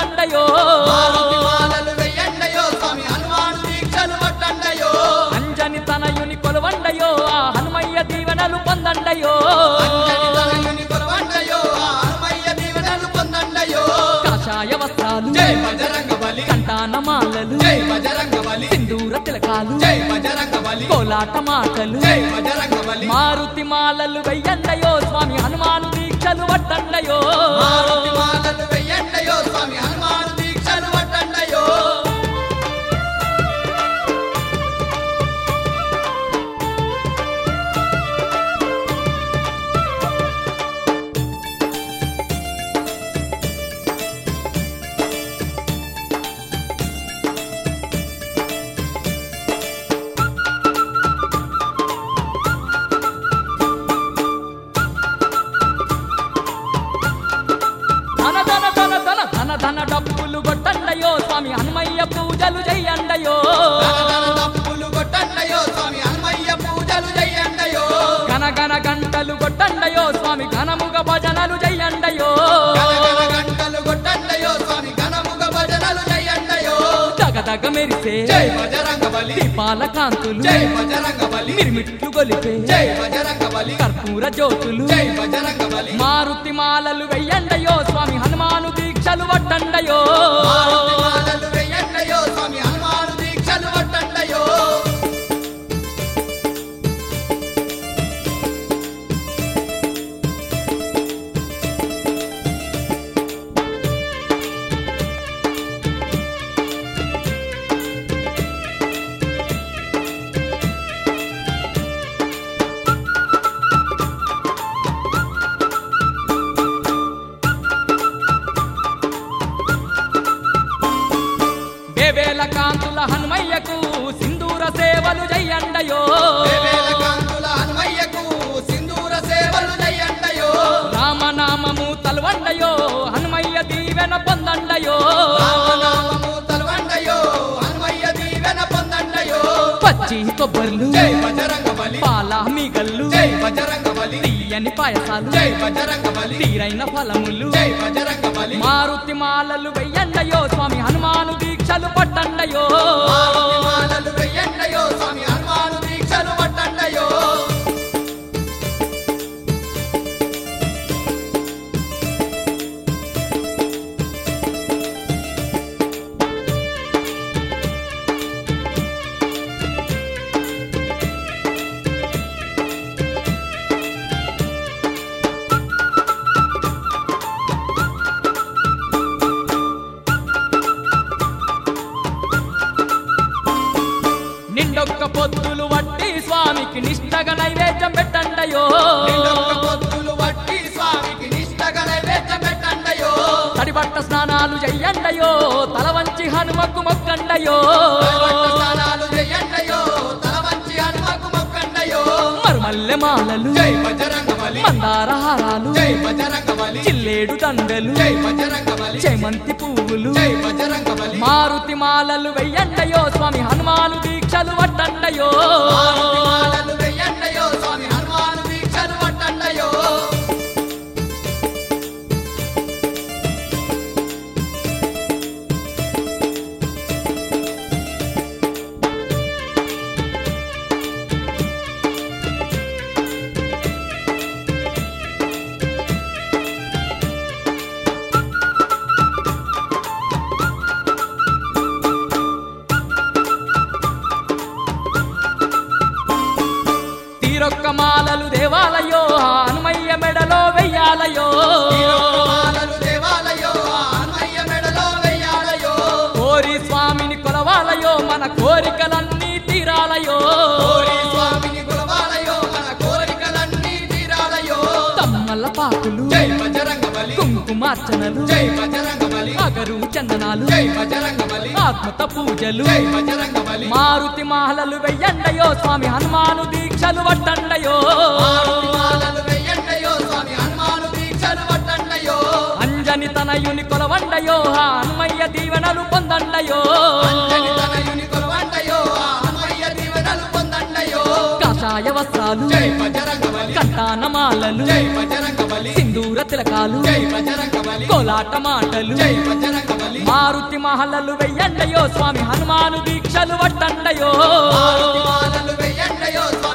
వట్టండయో మారుతి మాలలు వెయ్యండయో స్వామి హనుమాను దీక్షలు పట్టండయో అంజని తనయుని కొలవండయో ఆ హనుమయ్య దీవెనలు పొందండయో అంజని తనయుని కొలవండయో ఆ హనుమయ్య దీవెనలు పొందండయో కాషాయ వస్త్రాలు జై బజరంగ బలి కంటాన మాలలు జై బజరంగ బలి సింధూర తిలకాలు జై బజరంగ బలి కోలాట మాటలు జై బజరంగ బలి మారుతి మాలలు వెయ్యండయో స్వామి హనుమాను దీక్షలు వట్టండయో మారుతి మాలలు వెయ్యండయో స్వామి హనుమాను దీక్షలు పట్టండయో ధన ధన ధన ధన ధన ధన డబ్బులు కొట్టండయో స్వామి హనుమయ్య పూజలు చెయ్యండయో గణగణ తప్పులు కొట్టండయో స్వామి హనుమయ్య పూజలు చెయ్యండయో గన గన గంటలు కొట్టండయో స్వామి ఘనముగ భజనలు చెయ్యండయో గణగణ గంటలు కొట్టండయో స్వామి ఘనముగ భజనలు చెయ్యండయో దగదగ మెరిసే జై బజరంగ బలి దీపాల కాంతులు జై బజరంగ బలి మిరిమిట్లు గొలిపే జై బజరంగ బలి కర్పూర జ్యోతులు జై బజరంగ బలి మారుతి మాలలు వెయ్యండయో స్వామి హనుమాను దీక్షలు వట్టండయో మారుతి మాలలు వెయ్యండయో స్వామి హనుమాను దీక్షలు పట్టండయో వేవేల కాంతుల హనుమయ్యకు సింధూర సేవలు చెయ్యండయో వేవేల కాంతుల హనుమయ్యకు సింధూర సేవలు చెయ్యండయో రామనామము తలవండయో హనుమయ్య దీవెన పొందండయో రామనామము తలవండయో హనుమయ్య దీవెన పొందండయో పచ్చి కొబ్బర్లు జై బజరంగ బలి పాల మీగల్లు జై బజరంగ బలి తీయని పాయసాలు జై బజరంగ బలి తీరైన ఫలములు జై బజరంగ బలి మారుతి మాలలు వెయ్యండయో స్వామి హనుమాను దీక్షలు పట్టండయో మారుతి మాలలు వెయ్యండయో స్వామి హనుమాను దీక్షలు పట్టండయో నిండొక్క పొద్దులు వట్టి స్వామికి నిష్టగా నైవేద్యం పెట్టండయో నిండొక్క పొత్తులు వట్టి స్వామికి నిష్టగా నైవేద్యం పెట్టండయో తడిబట్ట స్నానాలు చెయ్యండయో తల వంచి హనుమకు మొక్కండయో దైవత్వ స్నానాలు చెయ్యండయో తల వంచి హనుమకు మొక్కండయో మరుమల్లె మాలలు జై బజరంగ బలి మందార హారాలు జై బజరంగ బలి చిల్లేడు దండలు జై బజరంగ బలి చేమంతి పువ్వులు జై బజరంగ బలి మారుతి మాలలు వెయ్యండయో స్వామి హనుమాను దీక్షలు వట్టండయో మారుతి మాలలు వెయ్యండయో స్వామి హనుమాను దీక్షలు పట్టండయో తీరొక్క మాలలు దేవాలయో ఆ హనుమయ్య మెడలో వెయ్యాలయో ఈరొక్క మాలలు దేవాలయో ఆ హనుమయ్య మెడలో వెయ్యాలయో కోరి స్వామిని కొలవాలయో మన కోరికలన్నీ తీరాలయో కోరి స్వామిని కొలవాలయో మన కోరికలన్నీ తీరాలయో తమ్మల పాకులు జై బజరంగ బలి కుంకుమార్చనలు జై బజరంగ బలి అగరు చందనాలు జై బజరంగ బలి ఆత్మత పూజలు జై బజరంగ బలి మారుతి మాలలు వెయ్యండయో స్వామి హనుమాను దీక్షలు వట్టండయో మారుతి మాలలు వెయ్యండయో స్వామి హనుమాను దీక్షలు పట్టండయో అంజని తనయుని కొలవండయో ఆ హనుమయ్య దీవెనలు పొందండయో అంజని తనయుని కొలవండయో ఆ హనుమయ్య దీవెనలు పొందండయో కాషాయ కాషాయ వస్త్రాలు జై బజరంగబలి కంటానమాలలు జై బజరంగబలి సింధూర తిలకాలు జై బజరంగబలి కోలాట మాటలు జై బజరంగబలి మారుతి మహలలు వెయ్యండయో స్వామి హనుమాను దీక్షలు వట్టండయో మారుతి మాలలు వెయ్యండయో స్వామి